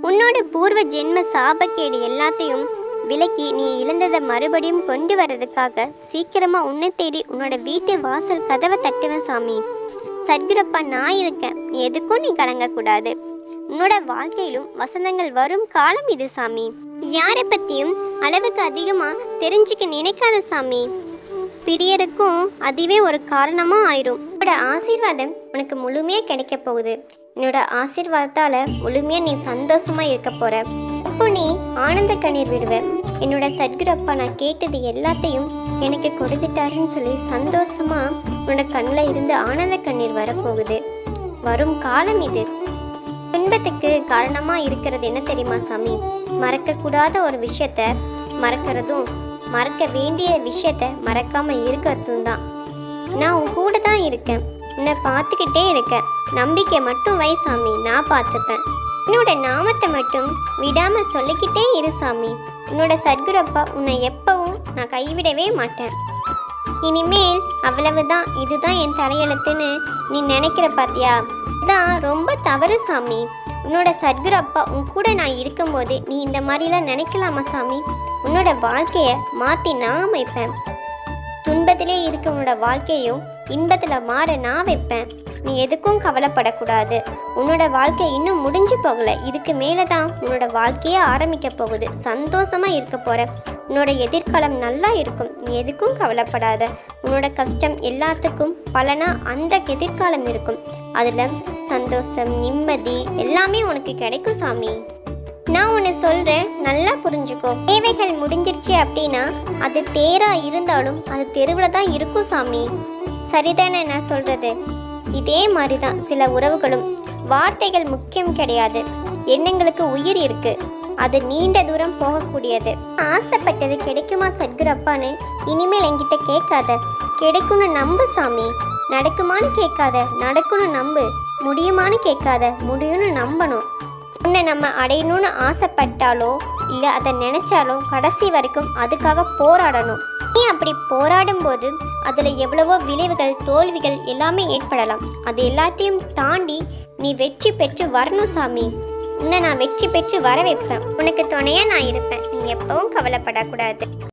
உன்னோட பூர்வ ஜென்ம சாபக்கேடு எல்லாத்தையும் விலக்கி நீ இழந்ததை மறுபடியும் கொண்டு வர்றதுக்காக சீக்கிரமா உன்னை தேடி உன்னோட வீட்டு வாசல் கதவை தட்டுவேன் சாமி சத்குரப்பா நான் இருக்கேன் நீ எதுக்கும் நீ கலங்கக்கூடாது உன்னோட வாழ்க்கையிலும் வசந்தங்கள் வரும் காலம் இது சாமி யாரை பத்தியும் அளவுக்கு அதிகமா தெரிஞ்சுக்க நினைக்காத சாமி பிரியருக்கும் அதுவே ஒரு காரணமா ஆயிரும் என்னோட ஆசீர்வாதம் உனக்கு முழுமையா கிடைக்க போகுது என்னோட ஆசீர்வாதத்தால முழுமையா நீ சந்தோஷமா இருக்க போற அப்போ நீ ஆனந்த கண்ணீர் விடுவ என்னோட சத்குரப்பா நான் கேட்டது எல்லாத்தையும் எனக்கு கொடுத்துட்டாருன்னு சொல்லி சந்தோஷமா உன்னோட கண்ணில் இருந்து ஆனந்த கண்ணீர் வரப்போகுது வரும் காலம் இது துன்பத்துக்கு காரணமா இருக்கிறது என்ன தெரியுமா சாமி மறக்கக்கூடாத ஒரு விஷயத்த மறக்கிறதும் மறக்க வேண்டிய விஷயத்த மறக்காம இருக்கிறதும் தான் நான் உன் கூட தான் இருக்கேன் உன்னை பார்த்துக்கிட்டே இருக்கேன் நம்பிக்கை மட்டும் வை சாமி நான் பார்த்துப்பேன் என்னோட நாமத்தை மட்டும் விடாம சொல்லிக்கிட்டே இரு சாமி உன்னோட சத்குரப்பா உன்னை எப்பவும் நான் கைவிடவே மாட்டேன் இனிமேல் அவ்வளவுதான் இதுதான் என் தலையெழுத்துன்னு நீ நினைக்கிற பாத்தியா இதான் ரொம்ப தவறு சாமி உன்னோட சத்குரு அப்பா உன் கூட நான் இருக்கும்போது நீ இந்த மாதிரிலாம் நினைக்கலாமா சாமி உன்னோட வாழ்க்கையை மாற்றி நான் அமைப்பேன் துன்பத்திலே இருக்க உன்னோட வாழ்க்கையும் இன்பத்தில் மாற நான் வைப்பேன் நீ எதுக்கும் கவலைப்படக்கூடாது உன்னோட வாழ்க்கை இன்னும் முடிஞ்சு போகல இதுக்கு மேலே தான் உன்னோட வாழ்க்கையே ஆரம்பிக்க போகுது சந்தோஷமா இருக்க போற உன்னோட எதிர்காலம் நல்லா இருக்கும் நீ எதுக்கும் கவலைப்படாத உன்னோட கஷ்டம் எல்லாத்துக்கும் பலனா அந்த எதிர்காலம் இருக்கும் அதில் சந்தோஷம் நிம்மதி எல்லாமே உனக்கு கிடைக்கும் சாமி நான் ஒன்று சொல்கிறேன் நல்லா புரிஞ்சுக்கோ தேவைகள் முடிஞ்சிருச்சு அப்படின்னா அது தேரா இருந்தாலும் அது தெருவில் தான் இருக்கும் சாமி சரிதானே நான் சொல்கிறது இதே மாதிரி தான் சில உறவுகளும் வார்த்தைகள் முக்கியம் கிடையாது எண்ணங்களுக்கு உயிர் இருக்கு அது நீண்ட தூரம் போகக்கூடியது ஆசைப்பட்டது கிடைக்குமா சத்குரப்பான்னு இனிமேல் என்கிட்ட கேட்காத கிடைக்கும்னு நம்பு சாமி நடக்குமான்னு கேட்காத நடக்கும்னு நம்பு முடியுமான்னு கேட்காத முடியும்னு நம்பணும் உன்னை நம்ம அடையணும்னு ஆசைப்பட்டாலோ இல்லை அதை நினைச்சாலோ கடைசி வரைக்கும் அதுக்காக போராடணும் நீ அப்படி போராடும் போது அதில் எவ்வளவோ விளைவுகள் தோல்விகள் எல்லாமே ஏற்படலாம் அது எல்லாத்தையும் தாண்டி நீ வெற்றி பெற்று வரணும் சாமி உன்னை நான் வெற்றி பெற்று வர வைப்பேன் உனக்கு துணையாக நான் இருப்பேன் நீ எப்பவும் கவலைப்படக்கூடாது